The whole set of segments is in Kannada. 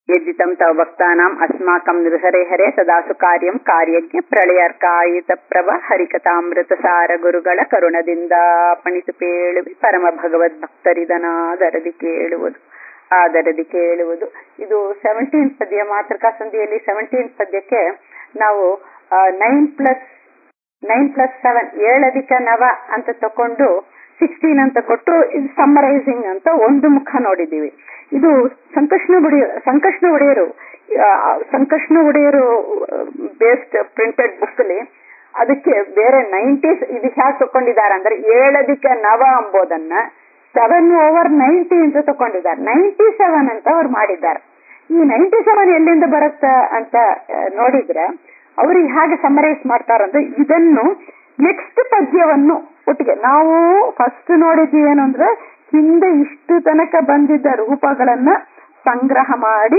यजितं तव भक्तानाम् अस्माकं नृहरे हरे ಸದಾಸು ಕಾರ್ಯಂ ಕಾರ್ಯಜ್ಞ ಪ್ರಳಯಾರ್ಕಾಯಿತ ಪ್ರಭ ಹರಿಕಥಾಮೃತಸಾರ ಗುರುಗಳ ಕರುಣದಿಂದ ಪಣಿತು ಪೇಳುವಿ ಪರಮ ಭಗವದ್ ಭಕ್ತರಿದನಾದರದಿ ಕೇಳುವುದು ಆದರದಿ ಕೇಳುವುದು ಇದು ಸೆವೆಂಟೀನ್ ಪದ್ಯ ಮಾತೃಕಾ ಸಂಧಿಯಲ್ಲಿ ಸೆವೆಂಟೀನ್ ಪದ್ಯಕ್ಕೆ ನಾವು nine plus nine plus seven ಏಳಧಿಕ ನವ ಅಂತ ತಕೊಂಡು ಸಿಕ್ಸ್ಟೀನ್ ಅಂತ ಕೊಟ್ಟು ಇದು ಸಮ್ಮರೈಸಿಂಗ್ ಅಂತ ಒಂದು ಮುಖ ನೋಡಿದ್ದೀವಿ ಇದು ಸಂಕಷ್ಣ ಒಡೆಯ ಸಂಕಷ್ಣ ಒಡೆಯರು ಸಂಕಷ್ಣ ಒಡೆಯರು ಬೇಸ್ಡ್ ಪ್ರಿಂಟೆಡ್ ಬುಕ್ ಅಲ್ಲಿ ಅದಕ್ಕೆ ಬೇರೆ ನೈಂಟೀಸ್ ಇದು ಹ್ಯಾಕ್ ತಕೊಂಡಿದ್ದಾರೆ ಅಂದ್ರೆ ಏಳಧಿಕ ನವ ಅಂಬೋದನ್ನ ಸೆವೆನ್ ಓವರ್ ನೈಂಟಿ ಅಂತ ತಕೊಂಡಿದ್ದಾರೆ ನೈಂಟಿ ಸೆವೆನ್ ಅಂತ ಅವ್ರು ಮಾಡಿದ್ದಾರೆ ಈ ನೈಂಟಿ ಸೆವೆನ್ ಎಲ್ಲಿಂದ ಬರುತ್ತ ಅಂತ ನೋಡಿದ್ರೆ ಅವ್ರಿಗೆ ಹೇಗೆ ಸಮರೈಸ್ ಮಾಡ್ತಾರಂದ್ರೆ ಇದನ್ನು ನೆಕ್ಸ್ಟ್ ಪದ್ಯವನ್ನು ಒಟ್ಟಿಗೆ ನಾವು ಫಸ್ಟ್ ನೋಡಿದ್ದೀವಿ ಏನು ಅಂದ್ರೆ ಹಿಂದೆ ಇಷ್ಟು ತನಕ ಬಂದಿದ್ದ ರೂಪಗಳನ್ನ ಸಂಗ್ರಹ ಮಾಡಿ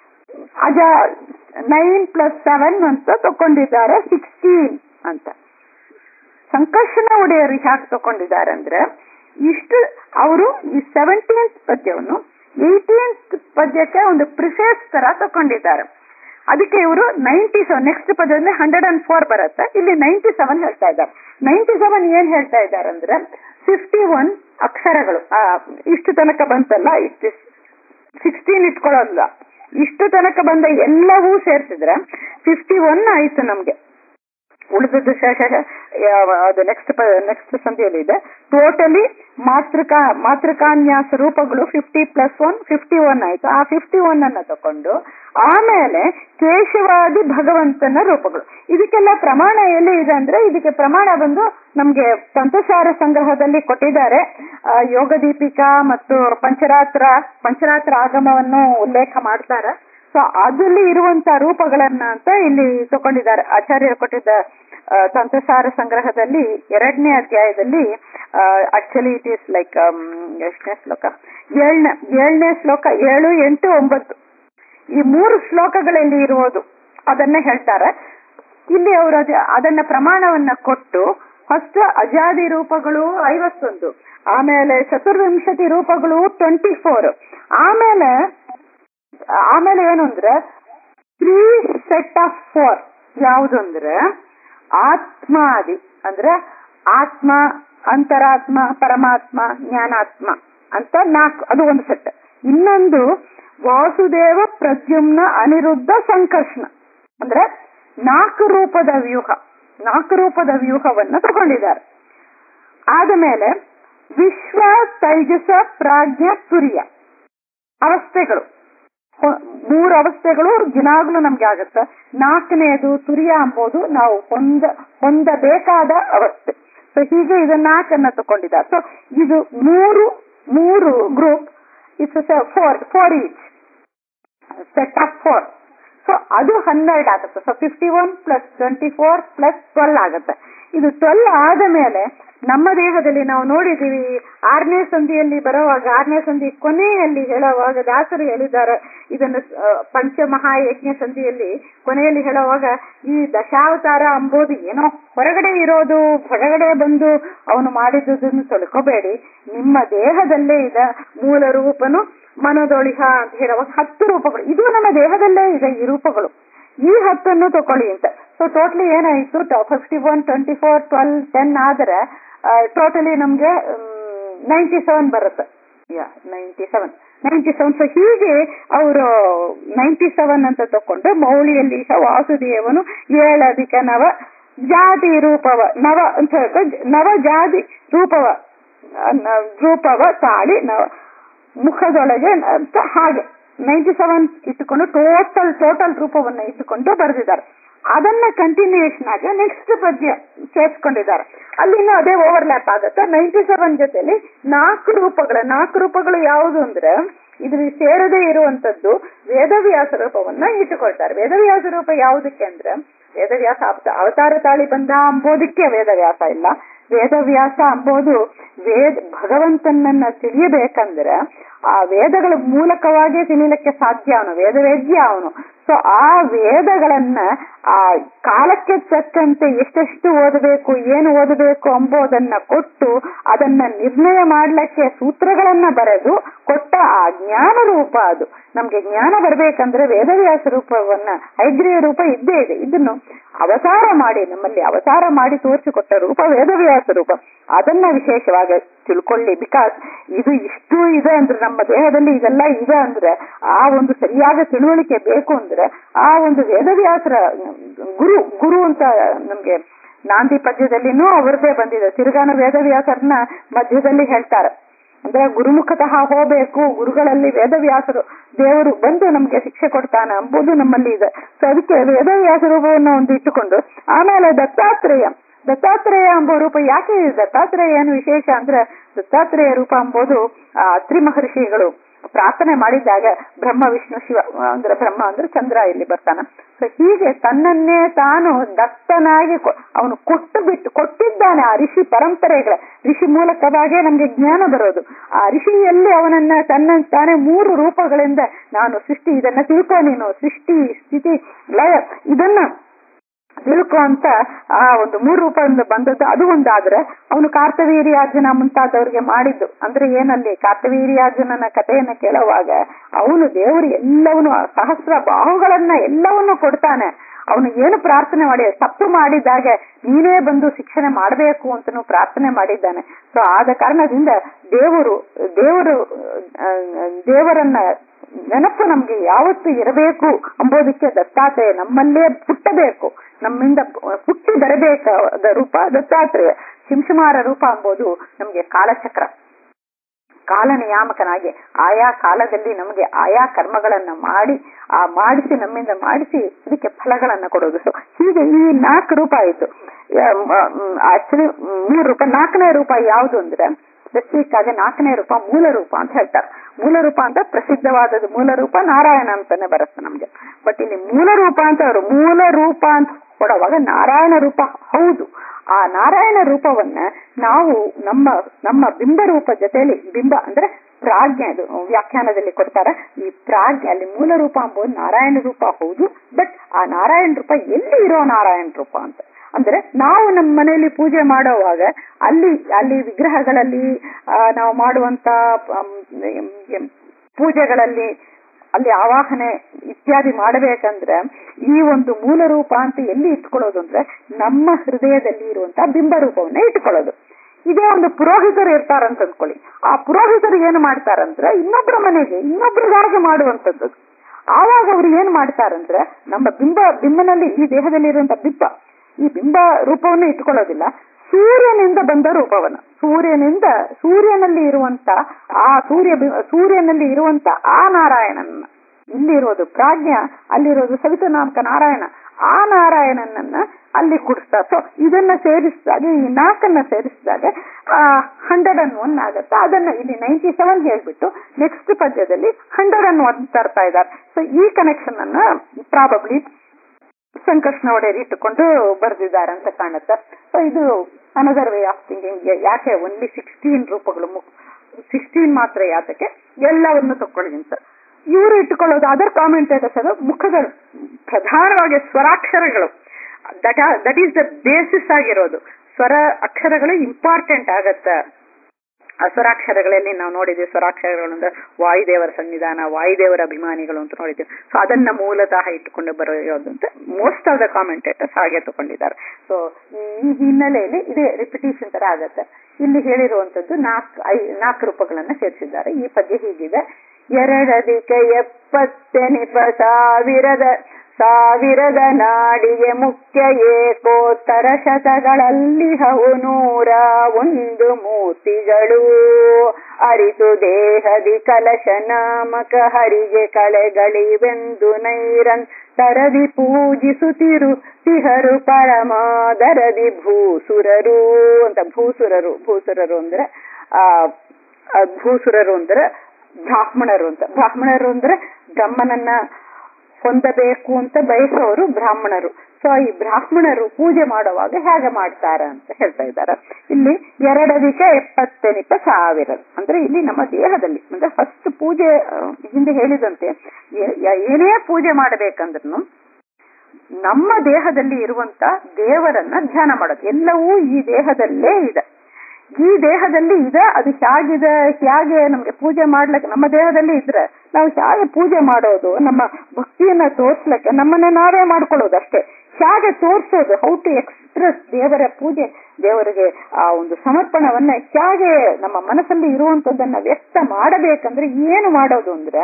ಅಜ ನೈನ್ ಪ್ಲಸ್ ಸೆವೆನ್ ಅಂತ ತಕೊಂಡಿದ್ದಾರೆ ಸಿಕ್ಸ್ಟೀನ್ ಅಂತ ಸಂಕರ್ಷಣ ಒಡೆಯರು ಹ್ಯಾಕ್ ತಕೊಂಡಿದ್ದಾರೆ ಅಂದ್ರೆ ಇಷ್ಟು ಅವರು ಈ ಸೆವೆಂಟೀನ್ತ್ ಪದ್ಯವನ್ನು ಏಯ್ಟೀನ್ತ್ ಪದ್ಯಕ್ಕೆ ಒಂದು ಪ್ರಿಫೇಸ್ ತರ ತಕೊಂಡಿದ್ದಾರೆ ಅದಕ್ಕೆ ಇವರು ನೈಂಟಿ ಸೆವೆನ್ ನೆಕ್ಸ್ಟ್ ಪದ್ಯದಲ್ಲಿ ಹಂಡ್ರೆಡ್ ಅಂಡ್ ಫೋರ್ ಬರುತ್ತೆ ಇಲ್ಲಿ ನೈಂಟಿ ಸೆವೆನ್ ಹೇಳ್ತಾ ಇದ್ದಾರೆ ನೈಂಟಿ ಸೆವೆನ್ ಏನ್ ಹೇಳ್ತಾ ಇದ್ದಾರೆ ಅಂದ್ರೆ ಫಿಫ್ಟಿ ಒನ್ ಅಕ್ಷರಗಳು ಇಷ್ಟು ತನಕ ಬಂತಲ್ಲ ಇಷ್ಟು ಸಿಕ್ಸ್ಟೀನ್ ಇಟ್ಕೊಳ್ಳೋಲ್ಲ ಇಷ್ಟು ತನಕ ಬಂದ ಎಲ್ಲವೂ ಸೇರ್ಸಿದ್ರೆ ಫಿಫ್ಟಿ ಒನ್ ಆಯ್ತು ನಮ್ಗೆ ಉಳಿದದ್ದು ಅದು ನೆಕ್ಸ್ಟ್ ನೆಕ್ಸ್ಟ್ ಸಂಧಿಯಲ್ಲಿ ಇದೆ ಟೋಟಲಿ ಮಾತೃಕಾ ಮಾತೃಕಾನ್ಯಾಸ ರೂಪಗಳು fifty plus one fifty one ಆಯ್ತು ಆ ಫಿಫ್ಟಿ ಒನ್ ಅನ್ನ ತಕೊಂಡು ಆಮೇಲೆ ಕೇಶವಾದಿ ಭಗವಂತನ ರೂಪಗಳು ಇದಕ್ಕೆಲ್ಲ ಪ್ರಮಾಣ ಎಲ್ಲಿ ಇದೆ ಅಂದ್ರೆ ಇದಕ್ಕೆ ಪ್ರಮಾಣ ಬಂದು ನಮ್ಗೆ ತಂತ್ರಸಾರ ಸಂಗ್ರಹದಲ್ಲಿ ಕೊಟ್ಟಿದ್ದಾರೆ ಯೋಗ ದೀಪಿಕಾ ಮತ್ತು ಪಂಚರಾತ್ರ ಪಂಚರಾತ್ರ ಆಗಮವನ್ನು ಉಲ್ಲೇಖ ಮಾಡ್ತಾರೆ ಸೊ ಅದಲ್ಲಿ ಇರುವಂತ ರೂಪಗಳನ್ನ ಅಂತ ಇಲ್ಲಿ ತಕೊಂಡಿದ್ದಾರೆ ಆಚಾರ್ಯರು ಕೊಟ್ಟಿದ್ದ ತಂತ್ರಸಾರ ಸಂಗ್ರಹದಲ್ಲಿ ಎರಡನೇ ಅಧ್ಯಾಯದಲ್ಲಿ ಆಕ್ಚುಲಿ ಇಟ್ ಈಸ್ ಲೈಕ್ ಎಷ್ಟನೇ ಶ್ಲೋಕ ಏಳನೇ ಏಳನೇ ಶ್ಲೋಕ ಏಳು ಎಂಟು ಒಂಬತ್ತು ಈ ಮೂರು ಶ್ಲೋಕಗಳಲ್ಲಿ ಇರುವುದು ಅದನ್ನ ಹೇಳ್ತಾರೆ ಇಲ್ಲಿ ಅವರು ಅದನ್ನ ಪ್ರಮಾಣವನ್ನ ಕೊಟ್ಟು ಫಸ್ಟ್ ಅಜಾದಿ ರೂಪಗಳು ಐವತ್ತೊಂದು ಆಮೇಲೆ ಚತುರ್ವಿಂಶತಿ ರೂಪಗಳು ಟ್ವೆಂಟಿ ಫೋರ್ ಆಮೇಲೆ ಆಮೇಲೆ ಏನು ಅಂದ್ರೆ ತ್ರೀ ಸೆಟ್ ಆಫ್ ಫೋರ್ ಯಾವುದು ಅಂದ್ರೆ ಆತ್ಮಾದಿ ಅಂದ್ರೆ ಆತ್ಮ ಅಂತರಾತ್ಮ ಪರಮಾತ್ಮ ಜ್ಞಾನಾತ್ಮ ಅಂತ ನಾಲ್ಕು ಅದು ಒಂದು ಸೆಟ್ ಇನ್ನೊಂದು ವಾಸುದೇವ ಪ್ರದ್ಯುಮ್ನ ಅನಿರುದ್ಧ ಸಂಕರ್ಷಣ ಅಂದ್ರೆ ನಾಲ್ಕು ರೂಪದ ವ್ಯೂಹ ನಾಲ್ಕು ರೂಪದ ವ್ಯೂಹವನ್ನ ತಗೊಂಡಿದ್ದಾರೆ ಆದ ಮೇಲೆ ವಿಶ್ವ ತೈಜಸ ಪ್ರಾಜ್ಞ ತುರಿಯ ಅವಸ್ಥೆಗಳು ಮೂರು ಅವಸ್ಥೆಗಳು ದಿನಾಗ್ಲೂ ನಮ್ಗೆ ಆಗುತ್ತೆ ನಾಲ್ಕನೆಯದು ತುರಿಯ ಅಂಬೋದು ನಾವು ಹೊಂದ ಹೊಂದಬೇಕಾದ ಅವಸ್ಥೆ ಸೊ ಹೀಗೆ ಇದನ್ನ ನಾಲ್ಕನ್ನ ತಕೊಂಡಿದ್ದಾರೆ ಸೊ ಇದು ಮೂರು ಮೂರು group it's four four each set of four so ಅದು ಹನ್ನೆರಡು ಆಗುತ್ತೆ so fifty one plus twenty four plus twelve ಆಗುತ್ತೆ ಇದು ಟ್ವೆಲ್ ಆದ ಮೇಲೆ ನಮ್ಮ ದೇಹದಲ್ಲಿ ನಾವು ನೋಡಿದೀವಿ ಆರನೇ ಸಂಧಿಯಲ್ಲಿ ಬರುವಾಗ ಆರನೇ ಸಂಧಿ ಕೊನೆಯಲ್ಲಿ ಹೇಳುವಾಗ ದಾಸರು ಹೇಳಿದ್ದಾರೆ ಇದನ್ನು ಪಂಚಮಹಾಯಜ್ಞ ಸಂಧಿಯಲ್ಲಿ ಕೊನೆಯಲ್ಲಿ ಹೇಳುವಾಗ ಈ ದಶಾವತಾರ ಅಂಬೋದು ಏನೋ ಹೊರಗಡೆ ಇರೋದು ಹೊರಗಡೆ ಬಂದು ಅವನು ಮಾಡಿದ್ದುದನ್ನು ತೊಳ್ಕೋಬೇಡಿ ನಿಮ್ಮ ದೇಹದಲ್ಲೇ ಇದೆ ಮೂಲ ರೂಪನು ಮನದೊಳಿಹ ಅಂತ ಹೇಳುವಾಗ ಹತ್ತು ರೂಪಗಳು ಇದು ನಮ್ಮ ದೇಹದಲ್ಲೇ ಇದೆ ಈ ರೂಪಗಳು ಈ ಹತ್ತನ್ನು ತಕೊಳ್ಳಿ ಅಂತ ಸೊ ಟೋಟಲಿ ಏನಾಯ್ತು fifty one twenty four twelve ten ಆದ್ರೆ ಟೋಟಲಿ ನಮ್ಗೆ ನೈಂಟಿ ಸೆವೆನ್ ಬರುತ್ತೆ ninety seven ninety seven so ಹೀಗೆ ಅವರು ನೈಂಟಿ ಸೆವೆನ್ ಅಂತ ತಕೊಂಡು ಮೌಳಿಯಲ್ಲಿ ವಾಸುದೇವನು ಏಳಧಿಕ ನವ ಜಾತಿ ರೂಪವ ನವ ಅಂತ ಹೇಳ್ಕೊಂಡು ನವ ಜಾತಿ ರೂಪವ ರೂಪವ ತಾಳಿ ನವ ಮುಖದೊಳಗೆ ಅಂತ ಹಾಗೆ ನೈಂಟಿ ಸೆವೆನ್ ಇಟ್ಟುಕೊಂಡು ಟೋಟಲ್ ಟೋಟಲ್ ರೂಪವನ್ನ ಇಟ್ಟುಕೊಂಡು ಬರೆದಿದ್ದಾರೆ ಅದನ್ನ ಕಂಟಿನ್ಯೂಯೇಷನ್ ಆಗಿ ನೆಕ್ಸ್ಟ್ ಪದ್ಯ ಸೇರ್ಸ್ಕೊಂಡಿದ್ದಾರೆ ಅಲ್ಲಿನೂ ಅದೇ ಓವರ್ಲ್ಯಾಪ್ ಆಗುತ್ತೆ ನೈಂಟಿ ಸೆವೆನ್ ಜೊತೆಲಿ ನಾಲ್ಕು ರೂಪಗಳ ನಾಲ್ಕು ರೂಪಗಳು ಯಾವುದು ಅಂದ್ರೆ ಇದ್ರಲ್ಲಿ ಸೇರದೇ ಇರುವಂತದ್ದು ವೇದವ್ಯಾಸ ರೂಪವನ್ನ ಇಟ್ಟುಕೊಳ್ತಾರೆ ವೇದವ್ಯಾಸ ರೂಪ ಯಾವುದಕ್ಕೆ ಅಂದ್ರೆ ವೇದವ್ಯಾಸ ಅವತಾರ ತಾಳಿ ಬಂದ ಅಂಬೋದಕ್ಕೆ ವೇದವ್ಯಾಸ ಇಲ್ಲ ವೇದವ್ಯಾಸ ಅಂಬೋದು ವೇದ ಭಗವಂತನನ್ನ ತಿಳಿಯಬೇಕಂದ್ರೆ ಆ ವೇದಗಳ ಮೂಲಕವಾಗಿ ತಿಳಿಲಿಕ್ಕೆ ಸಾಧ್ಯ ಅವನು ವೇದವೇದ್ಯ ಅವನು ಸೊ ಆ ವೇದಗಳನ್ನ ಆ ಕಾಲಕ್ಕೆ ತಕ್ಕಂತೆ ಎಷ್ಟೆಷ್ಟು ಓದಬೇಕು ಏನು ಓದಬೇಕು ಎಂಬುದನ್ನ ಕೊಟ್ಟು ಅದನ್ನ ನಿರ್ಣಯ ಮಾಡ್ಲಿಕ್ಕೆ ಸೂತ್ರಗಳನ್ನ ಬರೆದು ಕೊಟ್ಟ ಆ ಜ್ಞಾನ ರೂಪ ಅದು ನಮ್ಗೆ ಜ್ಞಾನ ಬರ್ಬೇಕಂದ್ರೆ ವೇದವ್ಯಾಸ ರೂಪವನ್ನ ಐಗ್ರಿಯ ರೂಪ ಇದ್ದೇ ಇದೆ ಇದನ್ನು ಅವತಾರ ಮಾಡಿ ನಮ್ಮಲ್ಲಿ ಅವತಾರ ಮಾಡಿ ತೋರಿಸಿಕೊಟ್ಟ ರೂಪ ವೇದವ್ಯಾಸ ರೂಪ ಅದನ್ನ ವಿಶೇಷವಾಗಿ ತಿಳ್ಕೊಳ್ಳಿ ಬಿಕಾಸ್ ಇದು ಇಷ್ಟು ಇದೆ ಅಂದ್ರೆ ನಮ್ಮ ದೇಹದಲ್ಲಿ ಇದೆಲ್ಲ ಇದೆ ಅಂದ್ರೆ ಆ ಒಂದು ಸರಿಯಾದ ತಿಳುವಳಿಕೆ ಬೇಕು ಅಂದ್ರೆ ಆ ಒಂದು ವೇದವ್ಯಾಸರ ಗುರು ಗುರು ಅಂತ ನಮ್ಗೆ ನಾಂದಿ ಪದ್ಯದಲ್ಲಿನೂ ಅವ್ರದ್ದೇ ಬಂದಿದೆ ತಿರುಗಾನ ವೇದವ್ಯಾಸರನ್ನ ಮಧ್ಯದಲ್ಲಿ ಹೇಳ್ತಾರೆ ಅಂದ್ರೆ ಗುರುಮುಖತಃ ಹೋಗ್ಬೇಕು ಗುರುಗಳಲ್ಲಿ ವೇದವ್ಯಾಸರು ದೇವರು ಬಂದು ನಮ್ಗೆ ಶಿಕ್ಷೆ ಕೊಡ್ತಾನೆ ಎಂಬುದು ನಮ್ಮಲ್ಲಿ ಇದೆ ಸೊ ಅದಕ್ಕೆ ವೇದವ್ಯಾಸ ರೂಪವನ್ನು ಒಂದು ಇಟ್ಟುಕೊಂಡು ಆಮೇಲೆ ದತ್ತಾತ್ರೇಯ ದತ್ತಾತ್ರೇಯ ಎಂಬ ರೂಪ ಯಾಕೆ ದತ್ತಾತ್ರೇಯ ಏನು ವಿಶೇಷ ಅಂದ್ರೆ ದತ್ತಾತ್ರೇಯ ರೂಪ ಎಂಬುದು ಆ ತ್ರಿ ಮಹರ್ಷಿಗಳು ಪ್ರಾರ್ಥನೆ ಮಾಡಿದಾಗ ಬ್ರಹ್ಮ ವಿಷ್ಣು ಶಿವ ಅಂದ್ರೆ ಬ್ರಹ್ಮ ಅಂದ್ರೆ ಚಂದ್ರ ಇಲ್ಲಿ ಬರ್ತಾನ ಸೊ ಹೀಗೆ ತನ್ನನ್ನೇ ತಾನು ದತ್ತನಾಗಿ ಅವನು ಕೊಟ್ಟು ಬಿಟ್ಟು ಕೊಟ್ಟಿದ್ದಾನೆ ಆ ಋಷಿ ಪರಂಪರೆಗಳ ಋಷಿ ಮೂಲಕವಾಗೇ ನಮ್ಗೆ ಜ್ಞಾನ ಬರೋದು ಆ ಋಷಿಯಲ್ಲಿ ಅವನನ್ನ ತನ್ನ ತಾನೇ ಮೂರು ರೂಪಗಳಿಂದ ನಾನು ಸೃಷ್ಟಿ ಇದನ್ನ ತಿಳ್ಕೊ ನೀನು ಸೃಷ್ಟಿ ಸ್ಥಿತಿ ಲಯ ಇದನ್ನ ತಿಳ್ಕೊ ಅಂತ ಆ ಒಂದು ಮೂರು ರೂಪದಿಂದ ಬಂದದ್ದು ಅದು ಒಂದಾದ್ರೆ ಅವನು ಕಾರ್ತವೀರ್ಯಾರ್ಜುನ ಮುಂತಾದವ್ರಿಗೆ ಮಾಡಿದ್ದು ಅಂದ್ರೆ ಏನಲ್ಲಿ ಕಾರ್ತವೀರ್ಯಾರ್ಜುನನ ಕಥೆಯನ್ನ ಕೇಳುವಾಗ ಅವನು ದೇವರು ಎಲ್ಲವನು ಸಹಸ್ರ ಬಾಹುಗಳನ್ನ ಎಲ್ಲವನ್ನೂ ಕೊಡ್ತಾನೆ ಅವನು ಏನು ಪ್ರಾರ್ಥನೆ ಮಾಡಿ ತಪ್ಪು ಮಾಡಿದಾಗ ನೀನೇ ಬಂದು ಶಿಕ್ಷಣೆ ಮಾಡಬೇಕು ಅಂತನೂ ಪ್ರಾರ್ಥನೆ ಮಾಡಿದ್ದಾನೆ ಸೊ ಆದ ಕಾರಣದಿಂದ ದೇವರು ದೇವರು ದೇವರನ್ನ ನೆನಪು ನಮ್ಗೆ ಯಾವತ್ತು ಇರಬೇಕು ಎಂಬುದಕ್ಕೆ ದತ್ತಾತ್ರೇಯ ನಮ್ಮಲ್ಲೇ ಹುಟ್ಟಬೇಕು ನಮ್ಮಿಂದ ಹುಟ್ಟಿ ಬರಬೇಕಾದ ರೂಪ ದತ್ತಾತ್ರೇಯ ಶಿಂಶುಮಾರ ರೂಪ ಎಂಬುದು ನಮ್ಗೆ ಕಾಲಚಕ್ರ ಕಾಲ ನಿಯಾಮಕನಾಗಿ ಆಯಾ ಕಾಲದಲ್ಲಿ ನಮಗೆ ಆಯಾ ಕರ್ಮಗಳನ್ನ ಮಾಡಿ ಆ ಮಾಡಿಸಿ ನಮ್ಮಿಂದ ಮಾಡಿಸಿ ಅದಕ್ಕೆ ಫಲಗಳನ್ನ ಕೊಡೋದು ಸೊ ಹೀಗೆ ಈ ನಾಲ್ಕು ರೂಪ ಆಯ್ತು ಆಕ್ಚುಲಿ ಮೂರು ರೂಪ ನಾಲ್ಕನೇ ರೂಪ ಯಾವುದು ಅಂದ್ರೆ ಸ್ಪೆಸಿಫಿಕ್ ಆಗಿ ನಾಲ್ಕನೇ ರೂಪ ಮೂಲ ರೂಪ ಅಂತ ಹೇಳ್ತಾರೆ ಮೂಲ ರೂಪ ಅಂತ ಪ್ರಸಿದ್ಧವಾದದ್ದು ಮೂಲ ರೂಪ ನಾರಾಯಣ ಅಂತಾನೆ ಬರುತ್ತೆ ನಮ್ಗೆ ಬಟ್ ಇಲ್ಲಿ ಮೂಲ ರೂಪ ಅಂತ ಅವರು ಮೂಲ ರೂಪ ಅಂತ ಕೊಡುವಾಗ ನಾರಾಯಣ ರೂಪ ಹೌದು ಆ ನಾರಾಯಣ ರೂಪವನ್ನ ನಾವು ನಮ್ಮ ನಮ್ಮ ಬಿಂಬ ರೂಪ ಜೊತೆಯಲ್ಲಿ ಬಿಂಬ ಅಂದ್ರೆ ಪ್ರಾಜ್ಞೆ ಅದು ವ್ಯಾಖ್ಯಾನದಲ್ಲಿ ಕೊಡ್ತಾರೆ ಈ ಪ್ರಾಜ್ಞೆ ಅಲ್ಲಿ ಮೂಲ ರೂಪ ಎಂಬುದು ನಾರಾಯಣ ರೂಪ ಹೌದು ಬಟ್ ಆ ನಾರಾಯಣ ರೂಪ ಎಲ್ಲಿ ಇರೋ ನಾರಾಯಣ ರೂಪ ಅಂತ ಅಂದ್ರೆ ನಾವು ನಮ್ಮ ಮನೆಯಲ್ಲಿ ಪೂಜೆ ಮಾಡೋವಾಗ ಅಲ್ಲಿ ಅಲ್ಲಿ ವಿಗ್ರಹಗಳಲ್ಲಿ ನಾವು ಮಾಡುವಂತ ಪೂಜೆಗಳಲ್ಲಿ ಅಲ್ಲಿ ಆವಾಹನೆ ಇತ್ಯಾದಿ ಮಾಡಬೇಕಂದ್ರೆ ಈ ಒಂದು ಮೂಲ ರೂಪ ಅಂತ ಎಲ್ಲಿ ಇಟ್ಕೊಳ್ಳೋದು ಅಂದ್ರೆ ನಮ್ಮ ಹೃದಯದಲ್ಲಿ ಇರುವಂತಹ ಬಿಂಬ ರೂಪವನ್ನ ಇಟ್ಕೊಳ್ಳೋದು ಇದೇ ಒಂದು ಪುರೋಹಿತರು ಇರ್ತಾರಂತ ಅಂದ್ಕೊಳ್ಳಿ ಆ ಪುರೋಹಿತರು ಏನು ಮಾಡ್ತಾರಂದ್ರೆ ಇನ್ನೊಬ್ಬರ ಮನೆಗೆ ಇನ್ನೊಬ್ಬರಿಗಾಗಿ ಮಾಡುವಂತದ್ದು ಆವಾಗ ಅವ್ರು ಏನ್ ಮಾಡ್ತಾರಂದ್ರೆ ನಮ್ಮ ಬಿಂಬ ಬಿಂಬನಲ್ಲಿ ಈ ದೇಹದಲ್ಲಿ ಇರುವಂತ ಬಿಂಬ ಈ ಬಿಂಬ ರೂಪವನ್ನು ಇಟ್ಕೊಳ್ಳೋದಿಲ್ಲ ಸೂರ್ಯನಿಂದ ಬಂದ ರೂಪವನ್ನ ಸೂರ್ಯನಿಂದ ಸೂರ್ಯನಲ್ಲಿ ಇರುವಂತ ಆ ಸೂರ್ಯ ಸೂರ್ಯನಲ್ಲಿ ಇರುವಂತ ಆ ನಾರಾಯಣನ ಇಲ್ಲಿರೋದು ಪ್ರಾಜ್ಞ ಅಲ್ಲಿರೋದು ಸವಿತನಾಮಕ ನಾರಾಯಣ ಆ ನಾರಾಯಣನನ್ನ ಅಲ್ಲಿ ಕುಡಿಸ್ತಾ ಸೊ ಇದನ್ನ ಸೇರಿಸಿದಾಗ ಈ ನಾಲ್ಕನ್ನ ಸೇರಿಸಿದಾಗ ಹಂಡ್ರೆಡ್ ಅಂಡ್ ಒನ್ ಆಗತ್ತೆ ಅದನ್ನ ಇಲ್ಲಿ ನೈಂಟಿ ಸೆವೆನ್ ಹೇಳ್ಬಿಟ್ಟು ನೆಕ್ಸ್ಟ್ ಪದ್ಯದಲ್ಲಿ ಹಂಡ್ರೆಡ್ ಅಂಡ್ ಒನ್ ತರ್ತಾ ಇದ್ದಾರೆ ಸೊ ಈ ಕನೆಕ್ಷನ್ ಅನ್ನ ಪ್ರಾಬಬ್ಲಿ ಸಂಕರ್ಷಣ ಒಡೆಯರ್ ಇಟ್ಟುಕೊಂಡು ಬರೆದಿದ್ದಾರೆ ಅಂತ ಕಾಣುತ್ತೆ ಸೊ ಇದು ಅನದರ್ ವೇ ಆಫ್ ಥಿಂಕಿಂಗ್ ಯಾಕೆ ಓನ್ಲಿ ಸಿಕ್ಸ್ಟೀನ್ ರೂಪಗಳು ಸಿಕ್ಸ್ಟೀನ್ ಮಾತ್ರ ಯಾತಕ್ಕೆ ಎಲ್ಲವನ್ನು ತಕೊಳ್ಳಿ ಅಂತ ಇವರು ಇಟ್ಟುಕೊಳ್ಳೋದು ಅದರ್ ಕಾಮೆಂಟೇಟರ್ಸ್ ಅದು ಮುಖಗಳು ಪ್ರಧಾನವಾಗಿ ಸ್ವರಾಕ್ಷರಗಳು that that is the basis ಆಗಿರೋದು ಸ್ವರ ಅಕ್ಷರಗಳು ಇಂಪಾರ್ಟೆಂಟ್ ಆಗತ್ತ ಆ ಸ್ವರಾಕ್ಷರಗಳಲ್ಲಿ ನಾವು ನೋಡಿದ್ವಿ ಸ್ವರಾಕ್ಷರಗಳು ಅಂದ್ರೆ ವಾಯುದೇವರ ಸನ್ನಿಧಾನ ವಾಯುದೇವರ ಅಭಿಮಾನಿಗಳು ಅಂತ ನೋಡಿದ್ವಿ ಸೊ ಅದನ್ನ ಮೂಲತಃ ಇಟ್ಟುಕೊಂಡು ಬರೆಯೋದು ಅಂತ ಮೋಸ್ಟ್ ಆಫ್ ದ ಕಾಮೆಂಟೇಟರ್ಸ್ ಹಾಗೆ ತಗೊಂಡಿದ್ದಾರೆ ಸೊ ಈ ಹಿನ್ನೆಲೆಯಲ್ಲಿ ಇದೇ ರಿಪಿಟೇಷನ್ ತರ ಆಗತ್ತೆ ಇಲ್ಲಿ ಹೇಳಿರುವಂತದ್ದು ನಾಲ್ಕು ಐ ನಾಲ್ಕು ರೂಪಗಳನ್ನ ಸೇರಿಸಿದ್ದಾರೆ ಈ ಪದ್ಯ ಹೀಗಿದೆ ಎರಡದಿಕ ಎಪ್ಪತ್ತೆನಿಪ ಸಾವಿರದ ಸಾವಿರದ ನಾಡಿಗೆ ಮುಖ್ಯ ಏಕೋತ್ತರ ಶತಗಳಲ್ಲಿ ಹವು ನೂರ ಒಂದು ಮೂರ್ತಿಗಳು ಅರಿತು ದೇಹದಿ ಕಲಶ ನಾಮಕ ಹರಿಗೆ ಕಳೆಗಳಿವೆಂದು ನೈರನ್ ತರದಿ ಪೂಜಿಸುತ್ತಿರು ತಿಹರು ಪರಮಾದರದಿ ಭೂಸುರರು ಅಂತ ಭೂಸುರರು ಭೂಸುರರು ಅಂದ್ರೆ ಆ ಭೂಸುರರು ಅಂದ್ರೆ ಬ್ರಾಹ್ಮಣರು ಅಂತ ಬ್ರಾಹ್ಮಣರು ಅಂದ್ರೆ ಬ್ರಹ್ಮನನ್ನ ಹೊಂದಬೇಕು ಅಂತ ಬಯಸೋರು ಬ್ರಾಹ್ಮಣರು ಸೊ ಈ ಬ್ರಾಹ್ಮಣರು ಪೂಜೆ ಮಾಡುವಾಗ ಹೇಗೆ ಮಾಡ್ತಾರ ಅಂತ ಹೇಳ್ತಾ ಇದ್ದಾರೆ ಇಲ್ಲಿ ಎರಡದಿಕ ಎಪ್ಪತ್ತೆನಿಪ ಸಾವಿರ ಅಂದ್ರೆ ಇಲ್ಲಿ ನಮ್ಮ ದೇಹದಲ್ಲಿ ಅಂದ್ರೆ ಫಸ್ಟ್ ಪೂಜೆ ಆ, ಹಿಂದೆ ಹೇಳಿದಂತೆ ಏ- ಏನೇ ಪೂಜೆ ಮಾಡಬೇಕಂದ್ರೂ ನಮ್ಮ ದೇಹದಲ್ಲಿ ಇರುವಂತ ದೇವರನ್ನ ಧ್ಯಾನ ಮಾಡೋದು ಎಲ್ಲವೂ ಈ ದೇಹದಲ್ಲೇ ಇದೆ ಈ ದೇಹದಲ್ಲಿ ಇದೆ ಅದು ಹೇಗಿದೆ ಹೇಗೆ ನಮ್ಗೆ ಪೂಜೆ ಮಾಡ್ಲಿಕ್ಕೆ ನಮ್ಮ ದೇಹದಲ್ಲಿ ಇದ್ರೆ ನಾವು ಹೇಗೆ ಪೂಜೆ ಮಾಡೋದು ನಮ್ಮ ಭಕ್ತಿಯನ್ನ ತೋರ್ಸ್ಲಿಕ್ಕೆ ನಮ್ಮನ್ನ ನಾವೇ ಮಾಡ್ಕೊಳ್ಳೋದು ಅಷ್ಟೇ ಹೇಗೆ ತೋರ್ಸೋದು ಹೌ ಟು ಎಕ್ಸ್ಪ್ರೆಸ್ ದೇವರ ಪೂಜೆ ದೇವರಿಗೆ ಆ ಒಂದು ಸಮರ್ಪಣವನ್ನ ಹೇಗೆ ನಮ್ಮ ಮನಸ್ಸಲ್ಲಿ ಇರುವಂತದ್ದನ್ನ ವ್ಯಕ್ತ ಮಾಡಬೇಕಂದ್ರೆ ಏನು ಮಾಡೋದು ಅಂದ್ರೆ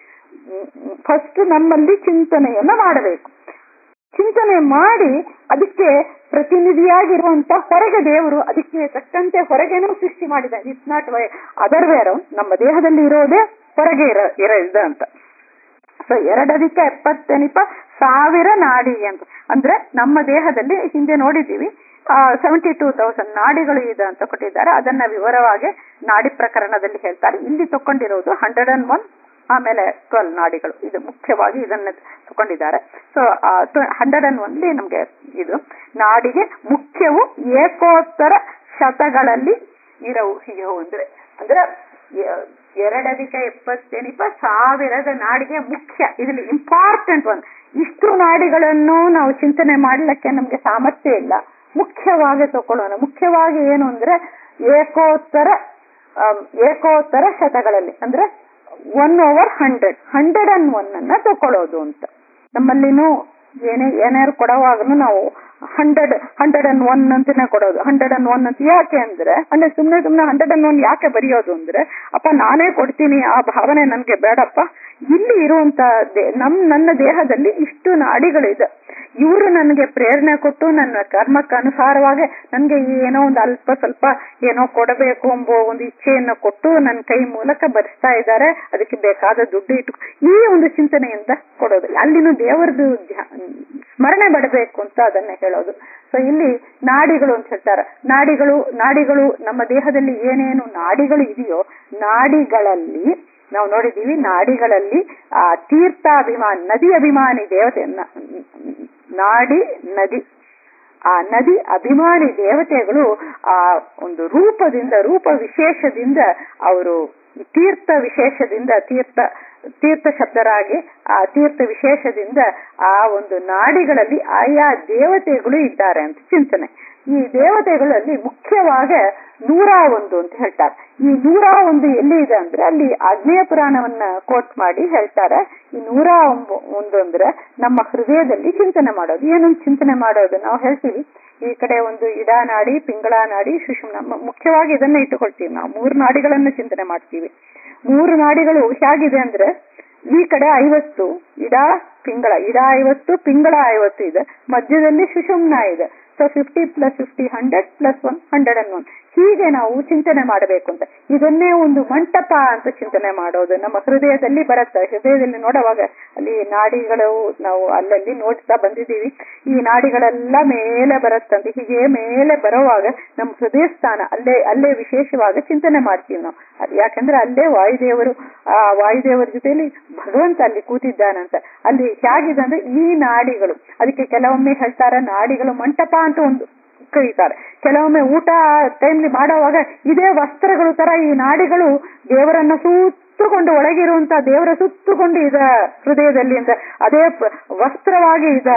ಫಸ್ಟ್ ನಮ್ಮಲ್ಲಿ ಚಿಂತನೆಯನ್ನ ಮಾಡಬೇಕು ಚಿಂತನೆ ಮಾಡಿ ಅದಕ್ಕೆ ಪ್ರತಿನಿಧಿಯಾಗಿರುವಂತ ಹೊರಗೆ ದೇವರು ಅದಕ್ಕೆ ತಕ್ಕಂತೆ ಹೊರಗೇನೂ ಸೃಷ್ಟಿ ಮಾಡಿದ it's not why other where ನಮ್ಮ ದೇಹದಲ್ಲಿ ಇರೋದೇ ಹೊರಗೆ ಇರ ಇರ ಇದೆ ಅಂತ ಸೊ ಎರಡದಿಕ್ಕ ಎಪ್ಪತ್ತೆನಿಪ ಸಾವಿರ ನಾಡಿ ಅಂತ ಅಂದ್ರೆ ನಮ್ಮ ದೇಹದಲ್ಲಿ ಹಿಂದೆ ನೋಡಿದ್ದೀವಿ ಸೆವೆಂಟಿ ಟೂ ತೌಸಂಡ್ ನಾಡಿಗಳು ಇದೆ ಅಂತ ಕೊಟ್ಟಿದ್ದಾರೆ ಅದನ್ನ ವಿವರವಾಗಿ ನಾಡಿ ಪ್ರಕರಣದಲ್ಲಿ ಹೇಳ್ತಾರೆ ಇಲ್ಲಿ ತಕೊಂಡಿರೋದು ಹಂಡ್ರೆಡ್ ಅಂಡ್ ಒನ್ ಆಮೇಲೆ ಟ್ವೆಲ್ ನಾಡಿಗಳು ಇದು ಮುಖ್ಯವಾಗಿ ಇದನ್ನ ತಕೊಂಡಿದ್ದಾರೆ ಸೊ ಹಂಡ್ರೆಡ್ ಅಂಡ್ ಒನ್ಲಿ ನಮ್ಗೆ ಇದು ನಾಡಿಗೆ ಮುಖ್ಯವು ಏಕೋತ್ತರ ಶತಗಳಲ್ಲಿ ಇರವು ಇರವು ಅಂದ್ರೆ ಅಂದ್ರೆ ಎ- ಎರಡಧಿಕ ಎಪ್ಪತ್ತೆನಿಪ ಸಾವಿರದ ನಾಡಿಗೆ ಮುಖ್ಯ ಇದರಲ್ಲಿ ಇಂಪಾರ್ಟೆಂಟ್ ಒನ್ ಇಷ್ಟು ನಾಡಿಗಳನ್ನು ನಾವು ಚಿಂತನೆ ಮಾಡ್ಲಿಕ್ಕೆ ನಮ್ಗೆ ಸಾಮರ್ಥ್ಯ ಇಲ್ಲ ಮುಖ್ಯವಾಗಿ ತಕೊಳ್ಳೋಣ ಮುಖ್ಯವಾಗಿ ಏನು ಅಂದ್ರೆ ಏಕೋತ್ತರ ಆಮ್, ಏಕೋತ್ತರ ಶತಗಳಲ್ಲಿ ಅಂದ್ರೆ one over hundred hundred and one ಅನ್ನ ತಕೊಳ್ಳೋದು ಅಂತ ನಮ್ಮಲ್ಲಿನೂ ಏನೇ ಏನಾರು ಕೊಡುವಾಗನು ನಾವು ಹಂಡ್ರೆಡ್ ಹಂಡ್ರೆಡ್ ಅಂಡ್ ಒನ್ ಅಂತಾನೆ ಕೊಡೋದು ಹಂಡ್ರೆಡ್ ಅಂಡ್ ಒನ್ ಅಂತ ಯಾಕೆ ಅಂದ್ರೆ ಅಂದ್ರೆ ಸುಮ್ನೆ ಸುಮ್ನೆ ಹಂಡ್ರೆಡ್ ಅಂಡ್ ಒನ್ ಯಾಕೆ ಬರೆಯೋದು ಅಂದ್ರೆ ಅಪ್ಪ ನಾನೇ ಕೊಡ್ತೀನಿ ಆ ಭಾವನೆ ನನ್ಗೆ ಬೇಡಪ್ಪ ಇಲ್ಲಿ ಇರುವಂತ ದೇ- ನಮ್ ನನ್ನ ದೇಹದಲ್ಲಿ ಇಷ್ಟು ನಾಡಿಗಳಿದೆ ಇವರು ನನಗೆ ಪ್ರೇರಣೆ ಕೊಟ್ಟು ನನ್ನ ಕರ್ಮಕ್ಕೆ ಅನುಸಾರವಾಗಿ ನನ್ಗೆ ಏನೋ ಒಂದು ಅಲ್ಪ ಸ್ವಲ್ಪ ಏನೋ ಕೊಡಬೇಕು ಎಂಬ ಒಂದು ಇಚ್ಛೆಯನ್ನು ಕೊಟ್ಟು ನನ್ನ ಕೈ ಮೂಲಕ ಬರೆಸ್ತಾ ಇದ್ದಾರೆ ಅದಕ್ಕೆ ಬೇಕಾದ ದುಡ್ಡು ಇಟ್ಟು ಈ ಒಂದು ಚಿಂತನೆಯಿಂದ ಕೊಡೋದು ಅಲ್ಲಿನೂ ದೇವರದು ಧ್ಯ- ಸ್ಮರಣೆ ಬಡಬೇಕು ಅಂತ ಅದನ್ನ ಹೇಳೋದು ಸೊ ಇಲ್ಲಿ ನಾಡಿಗಳು ಅಂತ ಹೇಳ್ತಾರೆ ನಾಡಿಗಳು ನಾಡಿಗಳು ನಮ್ಮ ದೇಹದಲ್ಲಿ ಏನೇನು ನಾಡಿಗಳು ಇದೆಯೋ ನಾಡಿಗಳಲ್ಲಿ ನಾವು ನೋಡಿದೀವಿ ನಾಡಿಗಳಲ್ಲಿ ಆ ತೀರ್ಥಾಭಿಮಾನಿ ನದಿ ಅಭಿಮಾನಿ ದೇವತೆ ನ- ನಾಡಿ ನದಿ ಆ ನದಿ ಅಭಿಮಾನಿ ದೇವತೆಗಳು ಆ ಒಂದು ರೂಪದಿಂದ ರೂಪ ವಿಶೇಷದಿಂದ ಅವರು ತೀರ್ಥ ವಿಶೇಷದಿಂದ ತೀರ್ಥ ತೀರ್ಥ ಶಬ್ದರಾಗಿ ಆ ತೀರ್ಥ ವಿಶೇಷದಿಂದ ಆ ಒಂದು ನಾಡಿಗಳಲ್ಲಿ ಆಯಾ ದೇವತೆಗಳು ಇದ್ದಾರೆ ಅಂತ ಚಿಂತನೆ ಈ ದೇವತೆಗಳಲ್ಲಿ ಮುಖ್ಯವಾಗಿ ನೂರ ಒಂದು ಅಂತ ಹೇಳ್ತಾರೆ ಈ ನೂರ ಒಂದು ಎಲ್ಲಿ ಇದೆ ಅಂದ್ರೆ ಅಲ್ಲಿ ಆಗ್ನೇಯ ಪುರಾಣವನ್ನ ಕೋಟ್ ಮಾಡಿ ಹೇಳ್ತಾರೆ ಈ ನೂರ ಒಂಬ- ಒಂದು ಅಂದ್ರೆ ನಮ್ಮ ಹೃದಯದಲ್ಲಿ ಚಿಂತನೆ ಮಾಡೋದು ಏನೊಂದು ಚಿಂತನೆ ಮಾಡೋದು ನಾವು ಹೇಳ್ತೀವಿ ಈ ಕಡೆ ಒಂದು ಇಡಾ ನಾಡಿ ಪಿಂಗಳ ನಾಡಿ ಸುಷುಮ್ನ ಮ- ಮುಖ್ಯವಾಗಿ ಇದನ್ನ ಇಟ್ಟುಕೊಳ್ತೀವಿ ನಾವು ಮೂರು ನಾಡಿಗಳನ್ನ ಚಿಂತನೆ ಮಾಡ್ತೀವಿ ಮೂರು ನಾಡಿಗಳು ಹೇಗಿದೆ ಅಂದ್ರೆ ಈ ಕಡೆ ಐವತ್ತು ಇಡಾ ಪಿಂಗಳ ಇಡಾ ಐವತ್ತು ಪಿಂಗಳ ಐವತ್ತು ಇದೆ ಮಧ್ಯದಲ್ಲಿ ಸುಷುಮ್ನ ಇದೆ so fifty plus fifty hundred plus one hundred and one ಹೀಗೆ ನಾವು ಚಿಂತನೆ ಮಾಡಬೇಕು ಅಂತ ಇದನ್ನೇ ಒಂದು ಮಂಟಪ ಅಂತ ಚಿಂತನೆ ಮಾಡೋದು ನಮ್ಮ ಹೃದಯದಲ್ಲಿ ಬರುತ್ತೆ ಹೃದಯದಲ್ಲಿ ನೋಡುವಾಗ ಅಲ್ಲಿ ನಾಡಿಗಳು ನಾವು ಅಲ್ಲಲ್ಲಿ ನೋಡ್ತಾ ಬಂದಿದ್ದೀವಿ ಈ ನಾಡಿಗಳೆಲ್ಲ ಮೇಲೆ ಬರುತ್ತಂತೆ ಹೀಗೆ ಮೇಲೆ ಬರುವಾಗ ನಮ್ಮ ಹೃದಯ ಸ್ಥಾನ ಅಲ್ಲೇ ಅಲ್ಲೇ ವಿಶೇಷವಾಗಿ ಚಿಂತನೆ ಮಾಡ್ತೀವಿ ನಾವು ಅದ್ ಯಾಕಂದ್ರೆ ಅಲ್ಲೇ ವಾಯುದೇವರು ಆ ವಾಯುದೇವರ ಜೊತೆಯಲ್ಲಿ ಭಗವಂತ ಅಲ್ಲಿ ಕೂತಿದ್ದಾನಂತ ಅಲ್ಲಿ ಹೇಗಿದೆ ಅಂದ್ರೆ ಈ ನಾಡಿಗಳು ಅದಕ್ಕೆ ಕೆಲವೊಮ್ಮೆ ಹೇಳ್ತಾರ ನಾಡಿಗಳು ಮಂಟಪ ಅಂತ ಒಂದು ಕರೀತಾರೆ ಕೆಲವೊಮ್ಮೆ ಊಟ ಟೈಮ್ಲಿ ಮಾಡುವಾಗ ಇದೇ ವಸ್ತ್ರಗಳು ತರ ಈ ನಾಡಿಗಳು ದೇವರನ್ನ ಸುತ್ತುಕೊಂಡು ಒಳಗಿರುವಂತ ದೇವರ ಸುತ್ತುಕೊಂಡು ಇದೆ ಹೃದಯದಲ್ಲಿ ಅಂತ ಅದೇ ಪ- ವಸ್ತ್ರವಾಗಿ ಇದೆ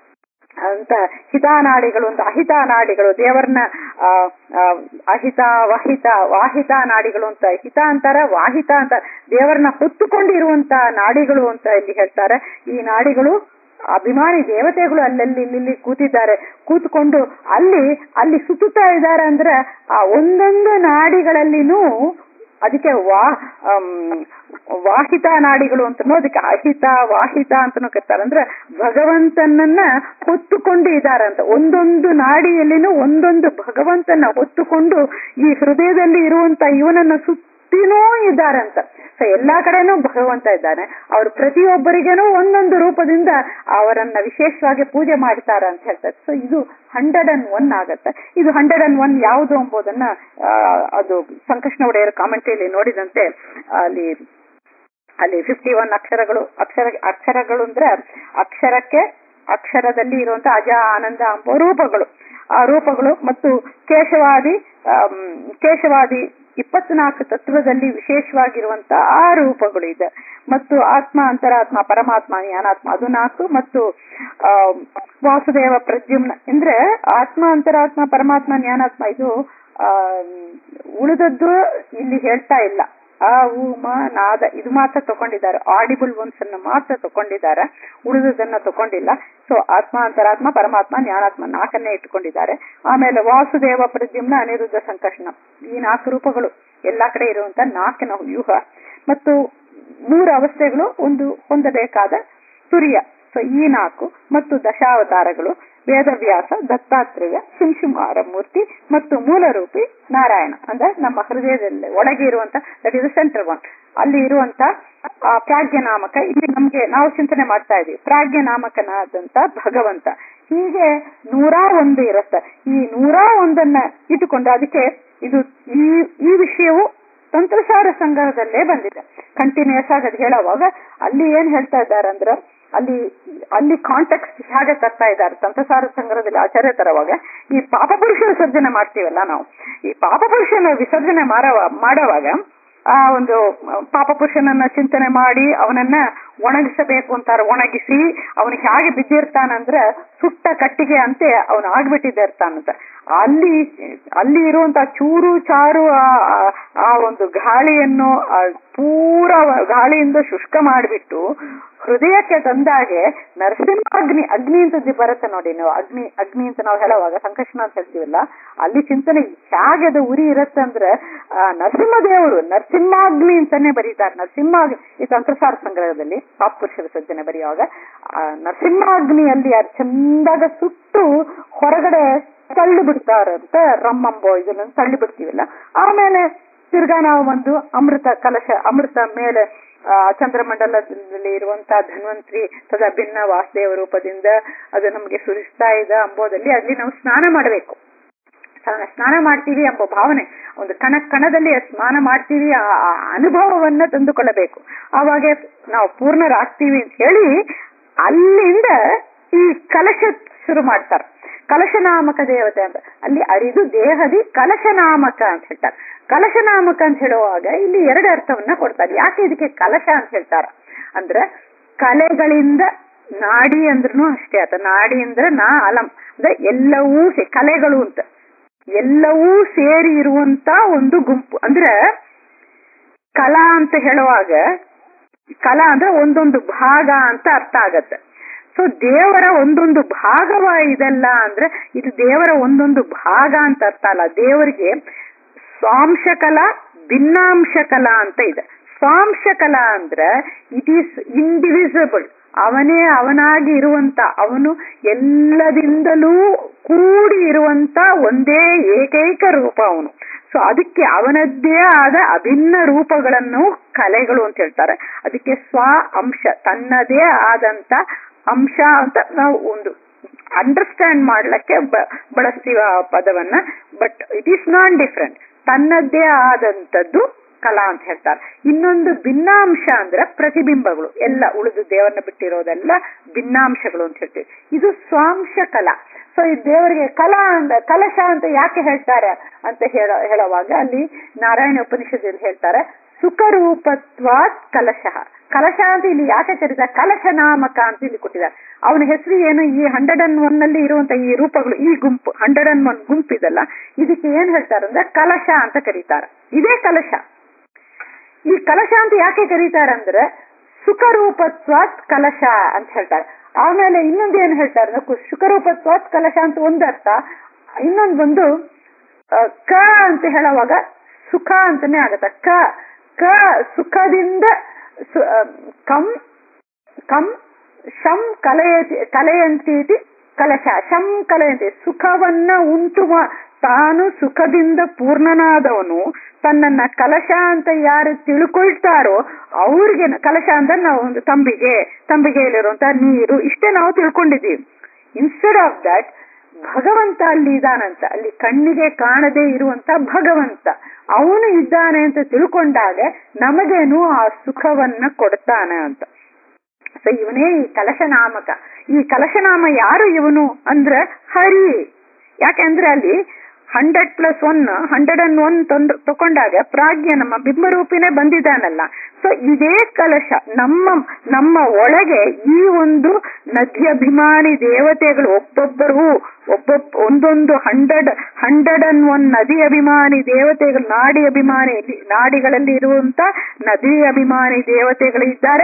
ಅಂತ ಹಿತಾನಾಡಿಗಳು ಅಂತ ಅಹಿತ ನಾಡಿಗಳು ದೇವರನ್ನ ಆ, ಆ, ಅಹಿತ ವಹಿತ ವಾಹಿತ ನಾಡಿಗಳು ಅಂತ ಹಿತ ಅಂತಾರ ವಾಹಿತ ಅಂತ ದೇವರನ್ನ ಹೊತ್ತುಕೊಂಡಿರುವಂತ ನಾಡಿಗಳು ಅಂತ ಇಲ್ಲಿ ಹೇಳ್ತಾರೆ ಈ ನಾಡಿಗಳು ಅಭಿಮಾನಿ ದೇವತೆಗಳು ಅಲ್ಲಲ್ಲಿ ಇಲ್ಲಿ ಕೂತಿದ್ದಾರೆ ಕೂತ್ಕೊಂಡು ಅಲ್ಲಿ ಅಲ್ಲಿ ಸುತ್ತುತ್ತಾ ಇದ್ದಾರೆ ಅಂದ್ರೆ ಆ ಒಂದೊಂದು ನಾಡಿಗಳಲ್ಲಿನೂ ಅದಕ್ಕೆ ವಾ ಆಮ್, ವಾಹಿತ ನಾಡಿಗಳು ಅಂತನೂ ಅದಕ್ಕೆ ಅಹಿತ ವಾಹಿತ ಅಂತನೂ ಕರ್ತಾರೆ ಅಂದ್ರೆ ಭಗವಂತನನ್ನ ಹೊತ್ತುಕೊಂಡು ಇದಾರಂತ ಒಂದೊಂದು ನಾಡಿಯಲ್ಲಿನೂ ಒಂದೊಂದು ಭಗವಂತನ ಹೊತ್ತುಕೊಂಡು ಈ ಹೃದಯದಲ್ಲಿ ಇರುವಂತ ಇವನನ್ನ ಸುತ್ತಿನೂ ಇದ್ದಾರಂತ ಸೊ ಎಲ್ಲಾ ಕಡೆನೂ ಭಗವಂತ ಇದ್ದಾನೆ ಅವರು ಪ್ರತಿಯೊಬ್ಬರಿಗೇನೂ ಒಂದೊಂದು ರೂಪದಿಂದ ಅವರನ್ನ ವಿಶೇಷವಾಗಿ ಪೂಜೆ ಮಾಡ್ತಾರ ಅಂತ ಹೇಳ್ತಾರೆ ಸೊ ಇದು ಹಂಡ್ರೆಡ್ ಅಂಡ್ ಒನ್ ಆಗತ್ತೆ ಇದು ಹಂಡ್ರೆಡ್ ಅಂಡ್ ಒನ್ ಯಾವುದು ಎಂಬುದನ್ನ ಆ, ಅದು ಸಂಕೃಷ್ಣ ಒಡೆಯರ್ ಕಾಮೆಂಟ್ರಿಯಲ್ಲಿ ನೋಡಿದಂತೆ ಅಲ್ಲಿ ಅಲ್ಲಿ ಫಿಫ್ಟಿ ಒನ್ ಅಕ್ಷರಗಳು ಅಕ್ಷರ ಅಕ್ಷರಗಳು ಅಂದ್ರೆ ಅಕ್ಷರಕ್ಕೆ ಅಕ್ಷರದಲ್ಲಿ ಇರುವಂತ ಅಜ ಆನಂದ ಎಂಬ ರೂಪಗಳು ಆ ರೂಪಗಳು ಮತ್ತು ಕೇಶವಾದಿ ಆಮ್, ಕೇಶವಾದಿ ಇಪ್ಪತ್ನಾಲ್ಕು ತತ್ವದಲ್ಲಿ ವಿಶೇಷವಾಗಿರುವಂತ ಆ ರೂಪಗಳು ಇದೆ ಮತ್ತು ಆತ್ಮ ಅಂತರಾತ್ಮ ಪರಮಾತ್ಮ ಜ್ಞಾನಾತ್ಮ ಅದು ನಾಲ್ಕು ಮತ್ತು ಆ ವಾಸುದೇವ ಪ್ರದ್ಯುಮ್ನ ಅಂದ್ರೆ ಆತ್ಮ ಅಂತರಾತ್ಮ ಪರಮಾತ್ಮ ಜ್ಞಾನಾತ್ಮ ಇದು ಆ ಉಳಿದದ್ದು ಇಲ್ಲಿ ಹೇಳ್ತಾ ಇಲ್ಲ ಆ ಉ ಮ ನಾದ ಇದು ಮಾತ್ರ ತಗೊಂಡಿದ್ದಾರೆ ಆಡಿಬಲ್ ಒನ್ಸ್ ಅನ್ನ ಮಾತ್ರ ತಗೊಂಡಿದ್ದಾರೆ ಉಳಿದದನ್ನ ತಗೊಂಡಿಲ್ಲ ಸೊ ಆತ್ಮ ಅಂತರಾತ್ಮ ಪರಮಾತ್ಮ ಜ್ಞಾನಾತ್ಮ ನಾಲ್ಕನ್ನೇ ಇಟ್ಕೊಂಡಿದ್ದಾರೆ ಆಮೇಲೆ ವಾಸುದೇವ ಪ್ರದ್ಯುಮ್ನ ಅನಿರುದ್ಧ ಸಂಕರ್ಷಣ ಈ ನಾಲ್ಕು ರೂಪಗಳು ಎಲ್ಲಾ ಕಡೆ ಇರುವಂತ ನಾಲ್ಕಿನ ವ್ಯೂಹ ಮತ್ತು ಮೂರು ಅವಸ್ಥೆಗಳು ಒಂದು ಹೊಂದಬೇಕಾದ ತುರಿಯ ಸೊ ಈ ನಾಲ್ಕು ಮತ್ತು ದಶಾವತಾರಗಳು ವೇದವ್ಯಾಸ ದತ್ತಾತ್ರೇಯ ಶಿಂಶುಮಾರ ಮೂರ್ತಿ ಮತ್ತು ಮೂಲರೂಪಿ ನಾರಾಯಣ ಅಂದ್ರೆ ನಮ್ಮ ಹೃದಯದಲ್ಲಿ ಒಳಗೆ ಇರುವಂತ ದಟ್ ಇಸ್ ಸೆಂಟರ್ ಒನ್ ಅಲ್ಲಿ ಇರುವಂತ ಆ ಪ್ರಾಜ್ಞನಾಮಕ ಇಲ್ಲಿ ನಮ್ಗೆ ನಾವು ಚಿಂತನೆ ಮಾಡ್ತಾ ಇದೀವಿ ಪ್ರಾಜ್ಞನಾಮಕನಾದಂತ ಭಗವಂತ ಹೀಗೆ ನೂರಾ ಒಂದು ಇರುತ್ತೆ ಈ ನೂರಾ ಒಂದನ್ನ ಇಟ್ಟುಕೊಂಡು ಅದಕ್ಕೆ ಇದು ಈ ಈ ವಿಷಯವು ತಂತ್ರಸಾರ ಸಂಗ್ರಹದಲ್ಲೇ ಬಂದಿದೆ ಕಂಟಿನ್ಯೂಸ್ ಆಗಿ ಅದು ಹೇಳುವಾಗ ಅಲ್ಲಿ ಏನ್ ಹೇಳ್ತಾ ಇದ್ದಾರೆ ಅಂದ್ರೆ ಅಲ್ಲಿ ಅಲ್ಲಿ ಕಾಂಟೆಕ್ಸ್ಟ್ ಹೇಗೆ ತರ್ತಾ ಇದ್ದಾರೆ ತಂತ್ರಸಾರ ಸಂಗ್ರಹದಲ್ಲಿ ಆಚಾರ್ಯ ತರವಾಗ ಈ ಪಾಪ ಪುರುಷ ವಿಸರ್ಜನೆ ಮಾಡ್ತೀವಲ್ಲ ನಾವು ಈ ಪಾಪ ಪುರುಷನ ವಿಸರ್ಜನೆ ಮಾಡವ ಮಾಡುವಾಗ ಆ ಒಂದು ಪಾಪ ಪುರುಷನನ್ನ ಚಿಂತನೆ ಮಾಡಿ ಅವನನ್ನ ಒಣಗಿಸಬೇಕು ಅಂತಾರೆ ಒಣಗಿಸಿ ಅವನು ಹೇಗೆ ಬಿದ್ದಿರ್ತಾನಂದ್ರೆ ಸುಟ್ಟ ಕಟ್ಟಿಗೆ ಅಂತೆ ಅವನು ಆಗ್ಬಿಟ್ಟಿದ್ದ ಇರ್ತಾನಂತ ಅಲ್ಲಿ ಅಲ್ಲಿ ಇರುವಂತ ಚೂರು ಚಾರು ಆ- ಆ- ಆ ಒಂದು ಗಾಳಿಯನ್ನು ಆ ಪೂರ ಗಾಳಿಯಿಂದ ಶುಷ್ಕ ಮಾಡಿಬಿಟ್ಟು ಹೃದಯಕ್ಕೆ ತಂದಾಗೆ ನರಸಿಂಹಾಗ್ನಿ ಅಗ್ನಿ ಅಂತದ್ದು ಬರುತ್ತೆ ನೋಡಿ ನೀವು ಅಗ್ನಿ ಅಗ್ನಿ ಅಂತ ನಾವು ಹೇಳುವಾಗ ಸಂಕರ್ಷಣ ಅಂತ ಹೇಳ್ತೀವಲ್ಲ ಅಲ್ಲಿ ಚಿಂತನೆ ಹೇಗೆ ಅದು ಉರಿ ಇರುತ್ತೆ ಅಂದ್ರೆ ಆ ನರಸಿಂಹದೇವರು ನರಸಿಂಹಾಗ್ನಿ ಅಂತಾನೆ ಬರೀತಾರೆ ನರಸಿಂಹ ಈ ತಂತ್ರಸಾರ ಸಂಗ್ರಹದಲ್ಲಿ ಪಾಪ ಪುರುಷ ವಿಸರ್ಜನೆ ಬರೆಯುವಾಗ ಆ ನರಸಿಂಹಾಗ್ನಿಯಲ್ಲಿ ಅದು ಚಂದಾಗ ಸುಟ್ಟು ಹೊರಗಡೆ ತಳ್ಳಿ ಬಿಡ್ತಾರಂತ ರಮ್ಮಂಬೋ ಇದನ್ನ ತಳ್ಳಿ ಬಿಡ್ತೀವಲ್ಲ ಆಮೇಲೆ ತಿರ್ಗಾ ನಾವು ಒಂದು ಅಮೃತ ಕಲಶ ಅಮೃತ ಮೇಲೆ ಆ ಚಂದ್ರಮಂಡಲದಲ್ಲಿ ಇರುವಂತಹ ಧನ್ವಂತ್ರಿ ತದ ಭಿನ್ನ ವಾಸುದೇವ ರೂಪದಿಂದ ಅದು ನಮಗೆ ಸುರಿಸ್ತಾ ಇದೆ ಅಂಬೋದಲ್ಲಿ ಅಲ್ಲಿ ನಾವು ಸ್ನಾನ ಮಾಡಬೇಕು ಸ್ನಾನ ಸ್ನಾನ ಮಾಡ್ತೀವಿ ಎಂಬ ಭಾವನೆ ಒಂದು ಕಣ ಕಣದಲ್ಲಿ ಸ್ನಾನ ಮಾಡ್ತೀವಿ ಆ ಆ ಅನುಭವವನ್ನ ತಂದುಕೊಳ್ಳಬೇಕು ಆವಾಗ ನಾವು ಪೂರ್ಣರಾಗ್ತೀವಿ ಅಂತ ಹೇಳಿ ಅಲ್ಲಿಂದ ಈ ಕಲಶ ಶುರು ಮಾಡ್ತಾರೆ ಕಲಶನಾಮಕ ದೇವತೆ ಅಂತ ಅಲ್ಲಿ ಅರಿದು ದೇಹದಿ ಕಲಶನಾಮಕ ಅಂತ ಹೇಳ್ತಾರೆ ಕಲಶನಾಮಕ ಅಂತ ಹೇಳುವಾಗ ಇಲ್ಲಿ ಎರಡು ಅರ್ಥವನ್ನ ಕೊಡ್ತಾರೆ ಯಾಕೆ ಇದಕ್ಕೆ ಕಲಶ ಅಂತ ಹೇಳ್ತಾರ ಅಂದ್ರೆ ಕಲೆಗಳಿಂದ ನಾಡಿ ಅಂದ್ರೂ ಅಷ್ಟೇ ಆತ ನಾಡಿ ಅಂದ್ರೆ ನಾ ಅಲಂ ಅಂದ್ರೆ ಎಲ್ಲವೂ ಸೇ- ಕಲೆಗಳು ಅಂತ ಎಲ್ಲವೂ ಸೇರಿ ಇರುವಂತ ಒಂದು ಗುಂಪು ಅಂದ್ರೆ ಕಲಾ ಅಂತ ಹೇಳುವಾಗ ಕಲಾ ಅಂದ್ರೆ ಒಂದೊಂದು ಭಾಗ ಅಂತ ಅರ್ಥ ಆಗತ್ತೆ ಸೊ ದೇವರ ಒಂದೊಂದು ಭಾಗವ ಇದೆಲ್ಲ ಅಂದ್ರೆ ಇದು ದೇವರ ಒಂದೊಂದು ಭಾಗ ಅಂತ ಅರ್ಥ ಅಲ್ಲ ದೇವರಿಗೆ ಸ್ವಾಂಶ ಕಲಾ ಭಿನ್ನಾಂಶ ಕಲಾ ಅಂತ ಇದೆ ಸ್ವಾಂಶ ಕಲಾ ಅಂದ್ರೆ ಇಟ್ ಈಸ್ ಇಂಡಿವಿಸಿಬಲ್ ಅವನೇ ಅವನಾಗಿ ಇರುವಂತ ಅವನು ಎಲ್ಲದಿಂದಲೂ ಕೂಡಿ ಇರುವಂತ ಒಂದೇ ಏಕೈಕ ರೂಪ ಅವನು ಸೊ ಅದಕ್ಕೆ ಅವನದ್ದೇ ಆದ ಅಭಿನ್ನ ರೂಪಗಳನ್ನು ಕಲೆಗಳು ಅಂತ ಹೇಳ್ತಾರೆ ಅದಕ್ಕೆ ಸ್ವ ಅಂಶ ತನ್ನದೇ ಆದಂತ ಅಂಶ ಅಂತ ನಾವು ಒಂದು ಅಂಡರ್ಸ್ಟ್ಯಾಂಡ್ ಮಾಡ್ಲಿಕ್ಕೆ ಬ- ಬಳಸ್ತೀವಿ ಆ ಪದವನ್ನ but it is non different ತನ್ನದೇ ಆದಂತದ್ದು ಕಲಾ ಅಂತ ಹೇಳ್ತಾರೆ ಇನ್ನೊಂದು ಭಿನ್ನಾಂಶ ಅಂದ್ರೆ ಪ್ರತಿಬಿಂಬಗಳು ಎಲ್ಲ ಉಳಿದು ದೇವರನ್ನ ಬಿಟ್ಟಿರೋದೆಲ್ಲ ಭಿನ್ನಾಂಶಗಳು ಅಂತ ಹೇಳ್ತೀವಿ ಇದು ಸ್ವಾಂಶ ಕಲಾ ಸೊ ಈ ದೇವರಿಗೆ ಕಲಾ ಅಂತ ಕಲಶ ಅಂತ ಯಾಕೆ ಹೇಳ್ತಾರೆ ಅಂತ ಹೇಳೋ ಹೇಳುವಾಗ ಅಲ್ಲಿ ನಾರಾಯಣ ಉಪನಿಷದಲ್ಲಿ ಹೇಳ್ತಾರೆ ಸುಖರೂಪತ್ವಾತ್ ಕಲಶ ಕಲಶ ಅಂತ ಇಲ್ಲಿ ಯಾಕೆ ಕರೀತಾರೆ ಕಲಶ ನಾಮಕ ಅಂತ ಇಲ್ಲಿ ಕೊಟ್ಟಿದ್ದಾರೆ ಅವನ ಹೆಸರು ಏನು ಈ ಹಂಡ್ರೆಡ್ ಅಂಡ್ ಒನ್ ನಲ್ಲಿ ಇರುವಂತ ಈ ರೂಪಗಳು ಈ ಗುಂಪು ಹಂಡ್ರೆಡ್ ಅಂಡ್ ಒನ್ ಗುಂಪು ಇದಲ್ಲ ಇದಕ್ಕೆ ಏನ್ ಹೇಳ್ತಾರೆ ಅಂದ್ರೆ ಕಲಶ ಅಂತ ಕರೀತಾರೆ ಇದೇ ಕಲಶ ಈ ಕಲಶ ಅಂತ ಯಾಕೆ ಕರೀತಾರಂದ್ರೆ ಸುಖರೂಪತ್ವಾತ್ ಕಲಶ ಅಂತ ಹೇಳ್ತಾರೆ ಆಮೇಲೆ ಇನ್ನೊಂದು ಏನ್ ಹೇಳ್ತಾರೆ ಅಂದ್ರೆ ಕು- ಸುಖರೂಪತ್ವಾತ್ ಕಲಶ ಅಂತ ಒಂದು ಅರ್ಥ ಇನ್ನೊಂದು ಬಂದು ಆ, ಕ ಅಂತ ಹೇಳುವಾಗ ಸುಖ ಅಂತಾನೆ ಆಗತ್ತೆ ಕ ಕ ಸುಖದಿಂದ ಸು- ಆ, ಕಂ ಕಂ ಶಂ ಕಲೆಯತಿ ಕಲೆಯಂತೀತಿ ಕಲಶ ಶಂ ಕಲೆಯಂತಿ ಸುಖವನ್ನ ಉಂಟು ಮಾ ತಾನು ಸುಖದಿಂದ ಪೂರ್ಣನಾದವನು ತನ್ನನ್ನ ಕಲಶ ಅಂತ ಯಾರು ತಿಳ್ಕೊಳ್ತಾರೋ ಅವ್ರಿಗೆ ಕಲಶ ಅಂದ್ರೆ ನಾವು ಒಂದು ತಂಬಿಗೆ ತಂಬಿಗೆಯಲ್ಲಿರುವಂತ ನೀರು ಇಷ್ಟೇ ನಾವು ತಿಳ್ಕೊಂಡಿದ್ದೀವಿ ಇನ್ಸ್ಟೆಡ್ ಆಫ್ ದಟ್ ಭಗವಂತ ಅಲ್ಲಿ ಇದ್ದಾನಂತ ಅಲ್ಲಿ ಕಣ್ಣಿಗೆ ಕಾಣದೇ ಇರುವಂತ ಭಗವಂತ ಅವನು ಇದ್ದಾನೆ ಅಂತ ತಿಳ್ಕೊಂಡಾಗ ನಮಗೇನು ಆ ಸುಖವನ್ನ ಕೊಡ್ತಾನೆ ಅಂತ ಸೊ ಇವನೇ ಈ ಕಲಶನಾಮಕ ಈ ಕಲಶನಾಮ ಯಾರು ಇವನು ಅಂದ್ರೆ ಹರಿ ಯಾಕೆಂದ್ರೆ ಅಲ್ಲಿ hundred plus one hundred and one ತೊಂದ್ ತಕೊಂಡಾಗ ಪ್ರಾಜ್ಞ ನಮ್ಮ ಬಿಂಬರೂಪಿನೇ ಬಂದಿದ್ದಾನಲ್ಲ ಸೊ ಇದೇ ಕಲಶ ನಮ್ಮ ನಮ್ಮ ಒಳಗೆ ಈ ಒಂದು ನದಿಯಭಿಮಾನಿ ದೇವತೆಗಳು ಒಬ್ಬೊಬ್ಬರು ಒಬ್ಬೊಬ್ಬ ಒಂದೊಂದು ಹಂಡ್ರೆಡ್ ಹಂಡ್ರೆಡ್ ಅಂಡ್ ಒನ್ ನದಿ ಅಭಿಮಾನಿ ದೇವತೆಗಳು ನಾಡಿ ಅಭಿಮಾನಿ ನಾಡಿಗಳಲ್ಲಿ ಇರುವಂತ ನದಿ ಅಭಿಮಾನಿ ದೇವತೆಗಳು ಇದ್ದಾರೆ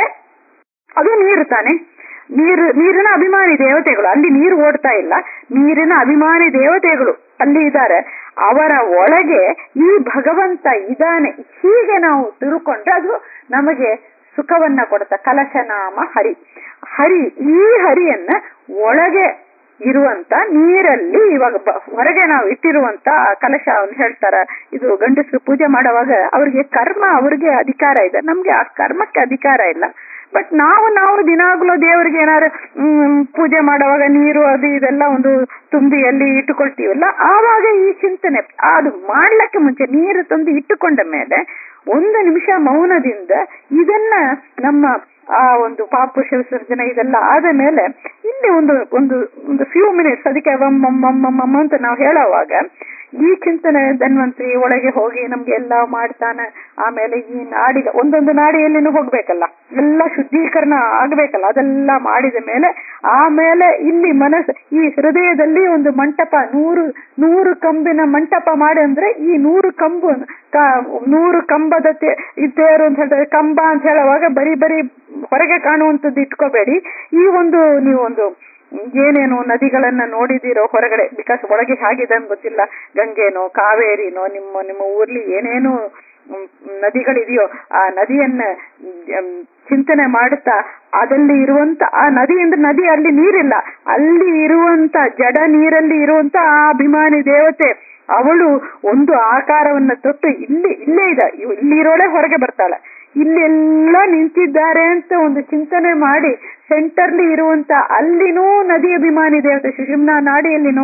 ಅದು ನೀರು ತಾನೆ ನೀರು ನೀರಿನ ಅಭಿಮಾನಿ ದೇವತೆಗಳು ಅಲ್ಲಿ ನೀರು ಓಡ್ತಾ ಇಲ್ಲ ನೀರಿನ ಅಭಿಮಾನಿ ದೇವತೆಗಳು ಅಲ್ಲಿ ಇದ್ದಾರೆ ಅವರ ಒಳಗೆ ಈ ಭಗವಂತ ಇದ್ದಾನೆ ಹೀಗೆ ನಾವು ತಿಳ್ಕೊಂಡ್ರೆ ಅದು ನಮಗೆ ಸುಖವನ್ನ ಕೊಡುತ್ತ ಕಲಶನಾಮ ಹರಿ ಹರಿ ಈ ಹರಿಯನ್ನ ಒಳಗೆ ಇರುವಂತ ನೀರಲ್ಲಿ ಇವಾಗ ಬ- ಹೊರಗೆ ನಾವು ಇಟ್ಟಿರುವಂತ ಕಲಶ ಅವ್ನು ಹೇಳ್ತಾರ ಇದು ಗಂಡಸರು ಪೂಜೆ ಮಾಡುವಾಗ ಅವ್ರಿಗೆ ಕರ್ಮ ಅವ್ರಿಗೆ ಅಧಿಕಾರ ಇದೆ ನಮ್ಗೆ ಆ ಕರ್ಮಕ್ಕೆ ಅಧಿಕಾರ ಇಲ್ಲ ಬಟ್ ನಾವು ನಾವು ದಿನಾಗ್ಲೂ ದೇವರಿಗೆ ಏನಾರು ಹ್ಮ್ ಪೂಜೆ ಮಾಡುವಾಗ ನೀರು ಅದು ಇದೆಲ್ಲ ಒಂದು ತುಂಬಿ ಅಲ್ಲಿ ಇಟ್ಟುಕೊಳ್ತೀವಲ್ಲ ಆವಾಗ ಈ ಚಿಂತನೆ ಅದು ಮಾಡ್ಲಕ್ಕೆ ಮುಂಚೆ ನೀರು ತಂದು ಇಟ್ಟುಕೊಂಡ ಮೇಲೆ ಒಂದು ನಿಮಿಷ ಮೌನದಿಂದ ಇದನ್ನ ನಮ್ಮ ಆ ಒಂದು ಪಾಪುರುಷ ವಿಸರ್ಜನೆ ಇದೆಲ್ಲ ಆದ ಮೇಲೆ ಇಲ್ಲಿ ಒಂದು ಒಂದು ಒಂದು ಫ್ಯೂ ಮಿನಿಟ್ಸ್ ಅದಕ್ಕೆ ವಮ್ ಮಮ್ ಮಮ್ ಮಮ್ ಮಮ್ ಅಂತ ನಾವು ಹೇಳೋವಾಗ ಈ ಚಿಂತನೆ ಧನ್ವಂತರಿ ಒಳಗೆ ಹೋಗಿ ನಮ್ಗೆ ಎಲ್ಲ ಮಾಡ್ತಾನೆ ಆಮೇಲೆ ಈ ನಾಡಿಗೆ ಒಂದೊಂದು ನಾಡಿಯಲ್ಲಿನೂ ಹೋಗ್ಬೇಕಲ್ಲ ಎಲ್ಲ ಶುದ್ಧೀಕರಣ ಆಗ್ಬೇಕಲ್ಲ ಅದೆಲ್ಲ ಮಾಡಿದ ಮೇಲೆ ಆಮೇಲೆ ಇಲ್ಲಿ ಮನಸ್ಸು ಈ ಹೃದಯದಲ್ಲಿ ಒಂದು ಮಂಟಪ ನೂರು ನೂರು ಕಂಬಿನ ಮಂಟಪ ಮಾಡಿ ಅಂದ್ರೆ ಈ ನೂರು ಕಂಬು ಕ- ನೂರು ಕಂಬದ ತೇ- ಈ ತೇರು ಅಂತ ಹೇಳ್ತಾರೆ ಕಂಬ ಅಂತ ಹೇಳುವಾಗ ಬರೀ ಬರೀ ಹೊರಗೆ ಕಾಣುವಂಥದ್ದು ಇಟ್ಕೋಬೇಡಿ ಈ ಒಂದು ನೀವು ಒಂದು ಏನೇನು ನದಿಗಳನ್ನ ನೋಡಿದಿರೋ ಹೊರಗಡೆ ಬಿಕಾಸ್ ಒಳಗೆ ಹೇಗಿದೆ ಅಂತ ಗೊತ್ತಿಲ್ಲ ಗಂಗೆನೋ ಕಾವೇರಿನೋ ನಿಮ್ಮ ನಿಮ್ಮ ಊರ್ಲಿ ಏನೇನು ಮ್, ನದಿಗಳಿದೆಯೋ ಆ ನದಿಯನ್ನ ಮ್, ಚಿಂತನೆ ಮಾಡುತ್ತಾ ಅದಲ್ಲಿ ಇರುವಂತ ಆ ನದಿ ಅಂದ್ರೆ ನದಿ ಅಲ್ಲಿ ನೀರಿಲ್ಲ ಅಲ್ಲಿ ಇರುವಂತ ಜಡ ನೀರಲ್ಲಿ ಇರುವಂತ ಆ ಅಭಿಮಾನಿ ದೇವತೆ ಅವಳು ಒಂದು ಆಕಾರವನ್ನ ತೊಟ್ಟು ಇಲ್ಲಿ ಇಲ್ಲೇ ಇದೆ ಇವ್- ಇಲ್ಲಿರೋಳೆ ಹೊರಗೆ ಬರ್ತಾಳೆ ಇಲ್ಲೆಲ್ಲ ನಿಂತಿದ್ದಾರೆ ಅಂತ ಒಂದು ಚಿಂತನೆ ಮಾಡಿ ಸೆಂಟರ್ಲಿ ಇರುವಂತ ಅಲ್ಲಿನೂ ನದಿ ಅಭಿಮಾನಿ ದೇವತೆ ಸುಷುಮ್ನಾ ನಾಡಿಯಲ್ಲಿನೂ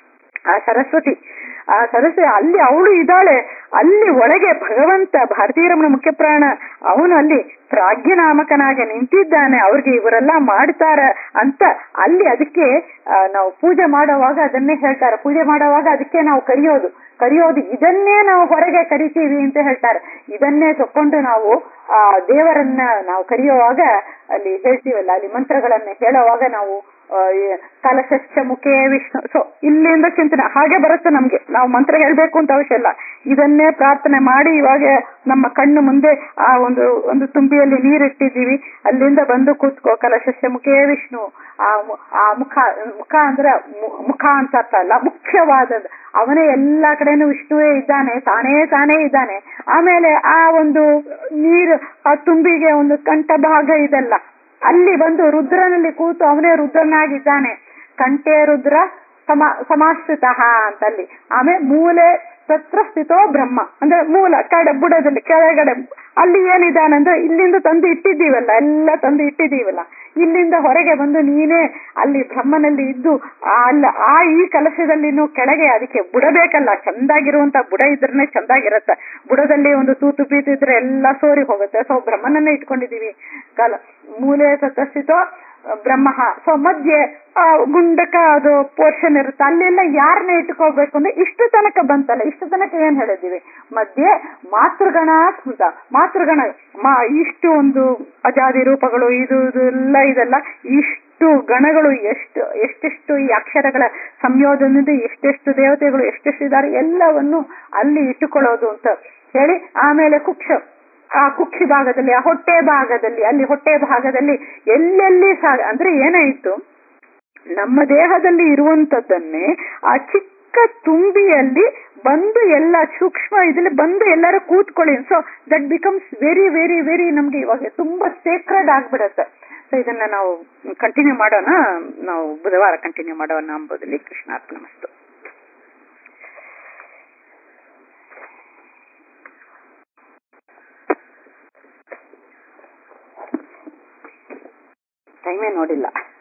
ಆ ಸರಸ್ವತಿ ಆ ಸರಸ್ವತಿ ಅಲ್ಲಿ ಅವಳು ಇದ್ದಾಳೆ ಅಲ್ಲಿ ಒಳಗೆ ಭಗವಂತ ಭಾರತೀಯರಮಣ ಮುಖ್ಯ ಪ್ರಾಣ ಅವನು ಅಲ್ಲಿ ಪ್ರಾಜ್ಞನಾಮಕನಾಗಿ ನಿಂತಿದ್ದಾನೆ ಅವ್ರಿಗೆ ಇವರೆಲ್ಲ ಮಾಡ್ತಾರ ಅಂತ ಅಲ್ಲಿ ಅದಕ್ಕೆ ಆ, ನಾವು ಪೂಜೆ ಮಾಡುವಾಗ ಅದನ್ನೇ ಹೇಳ್ತಾರೆ ಪೂಜೆ ಮಾಡುವಾಗ ಅದಕ್ಕೆ ನಾವು ಕರೆಯೋದು ಕರೆಯೋದು ಇದನ್ನೇ ನಾವು ಹೊರಗೆ ಕರಿತೀವಿ ಅಂತ ಹೇಳ್ತಾರೆ ಇದನ್ನೇ ತಕೊಂಡು ನಾವು ಆ ದೇವರನ್ನ ನಾವು ಕರೆಯುವಾಗ ಅಲ್ಲಿ ಹೇಳ್ತೀವಲ್ಲ ಅಲ್ಲಿ ಮಂತ್ರಗಳನ್ನ ಹೇಳುವಾಗ ನಾವು ಆ, ಈ ಕಲಶಶ್ಚ ಮುಖೇ ವಿಷ್ಣು ಸೊ ಇಲ್ಲಿಂದ ಚಿಂತನೆ ಹಾಗೆ ಬರುತ್ತೆ ನಮ್ಗೆ ನಾವು ಮಂತ್ರ ಹೇಳ್ಬೇಕು ಅಂತ ಅವಶ್ಯ ಇಲ್ಲ ಇದನ್ನೇ ಪ್ರಾರ್ಥನೆ ಮಾಡಿ ಇವಾಗ ನಮ್ಮ ಕಣ್ಣು ಮುಂದೆ ಆ ಒಂದು ಒಂದು ತುಂಬಿಯಲ್ಲಿ ನೀರಿಟ್ಟಿದ್ದೀವಿ ಅಲ್ಲಿಂದ ಬಂದು ಕೂತ್ಕೋ ಕಲಶಶ್ಚ ಮುಖೇ ವಿಷ್ಣು ಆ ಮು- ಆ ಮುಖ ಮುಖ ಅಂದ್ರೆ ಮು- ಮುಖ ಅಂತ ಅರ್ಥ ಅಲ್ಲ ಮುಖ್ಯವಾದದ್ದು ಅವನೇ ಎಲ್ಲಾ ಕಡೆನೂ ವಿಷ್ಣುವೇ ಇದ್ದಾನೆ ತಾನೇ ತಾನೇ ಇದ್ದಾನೆ ಆಮೇಲೆ ಆ ಒಂದು ನೀರು ಆ ತುಂಬಿಗೆ ಒಂದು ಕಂಠ ಭಾಗ ಇದೆಲ್ಲ ಅಲ್ಲಿ ಬಂದು ರುದ್ರನಲ್ಲಿ ಕೂತು ಅವನೇ ರುದ್ರನಾಗಿದ್ದಾನೆ ಕಂಠೆ ರುದ್ರ ಸಮ ಸಮಾಶ್ರಿತ ಅಂತಲ್ಲಿ ಆಮೇಲೆ ಮೂಲೆ ತತ್ರ ಸ್ಥಿತೋ ಬ್ರಹ್ಮ ಅಂದ್ರೆ ಮೂಲ ಕಡೆ ಬುಡದಲ್ಲಿ ಕೆಳಗಡೆ ಅಲ್ಲಿ ಏನಿದಾನಂದ್ರೆ ಇಲ್ಲಿಂದ ತಂದು ಇಟ್ಟಿದ್ದೀವಲ್ಲ ಎಲ್ಲ ತಂದು ಇಟ್ಟಿದ್ದೀವಲ್ಲ ಇಲ್ಲಿಂದ ಹೊರಗೆ ಬಂದು ನೀನೇ ಅಲ್ಲಿ ಬ್ರಹ್ಮನಲ್ಲಿ ಇದ್ದು ಆ ಅಲ್ಲ ಆ ಈ ಕಲಶದಲ್ಲಿನೂ ಕೆಳಗೆ ಅದಕ್ಕೆ ಬುಡ ಬೇಕಲ್ಲ ಚಂದಾಗಿರುವಂತ ಬುಡ ಇದ್ರನೆ ಚಂದಾಗಿರತ್ತೆ ಬುಡದಲ್ಲಿ ಒಂದು ತೂತು ಪೀತು ಇದ್ರೆ ಎಲ್ಲ ಸೋರಿ ಹೋಗುತ್ತೆ ಸೊ ಬ್ರಹ್ಮನನ್ನೇ ಇಟ್ಕೊಂಡಿದೀವಿ ಕಾಲ ಮೂಲೆ ಸತಸ್ಥಿತೋ ಬ್ರಹ್ಮ ಸೊ ಮಧ್ಯೆ ಆ ಗುಂಡಕ ಅದು ಪೋರ್ಷನ್ ಇರುತ್ತೆ ಅಲ್ಲೆಲ್ಲ ಯಾರನ್ನ ಇಟ್ಕೋಬೇಕು ಅಂದ್ರೆ ಇಷ್ಟು ತನಕ ಬಂತಲ್ಲ ಇಷ್ಟು ತನಕ ಏನ್ ಹೇಳಿದೀವಿ ಮಧ್ಯೆ ಮಾತೃಗಣ ಸ್ಮೃತ ಮಾತೃಗಣ ಮಾ ಇಷ್ಟು ಒಂದು ಅಜಾದಿ ರೂಪಗಳು ಇದು ಇದು ಎಲ್ಲ ಇದೆಲ್ಲ ಇಷ್ಟು ಗಣಗಳು ಎಷ್ಟು ಎಷ್ಟೆಷ್ಟು ಈ ಅಕ್ಷರಗಳ ಸಂಯೋಜನೆಯಿಂದ ಎಷ್ಟೆಷ್ಟು ದೇವತೆಗಳು ಎಷ್ಟೆಷ್ಟು ಇದ್ದಾರೆ ಎಲ್ಲವನ್ನು ಅಲ್ಲಿ ಇಟ್ಟುಕೊಳ್ಳೋದು ಅಂತ ಹೇಳಿ ಆಮೇಲೆ ಕುಕ್ಷ ಆ ಕುಕ್ಷಿ ಭಾಗದಲ್ಲಿ ಆ ಹೊಟ್ಟೆ ಭಾಗದಲ್ಲಿ ಅಲ್ಲಿ ಹೊಟ್ಟೆ ಭಾಗದಲ್ಲಿ ಎಲ್ಲೆಲ್ಲಿ ಸಾ ಅಂದ್ರೆ ಏನಾಯ್ತು ನಮ್ಮ ದೇಹದಲ್ಲಿ ಇರುವಂತದ್ದನ್ನೇ ಆ ಚಿಕ್ಕ ತುಂಬಿಯಲ್ಲಿ ಬಂದು ಎಲ್ಲ ಸೂಕ್ಷ್ಮ ಇದ್ರಲ್ಲಿ ಬಂದು ಎಲ್ಲರೂ ಕೂತ್ಕೊಳ್ಳಿ so that becomes very very very ನಮ್ಗೆ ಇವಾಗ ತುಂಬಾ ಸೇಕ್ರೆಡ್ ಆಗ್ಬಿಡತ್ತೆ ಸೊ ಇದನ್ನ ನಾವು ಕಂಟಿನ್ಯೂ ಮಾಡೋಣ ನಾವು ಬುಧವಾರ ಕಂಟಿನ್ಯೂ ಮಾಡೋಣ ಅಂಬೋದಲ್ಲಿ ಕೃಷ್ಣಾರ್ಪಣ ಮಸ್ತು ಟೈಮೇ ನೋಡಿಲ್ಲ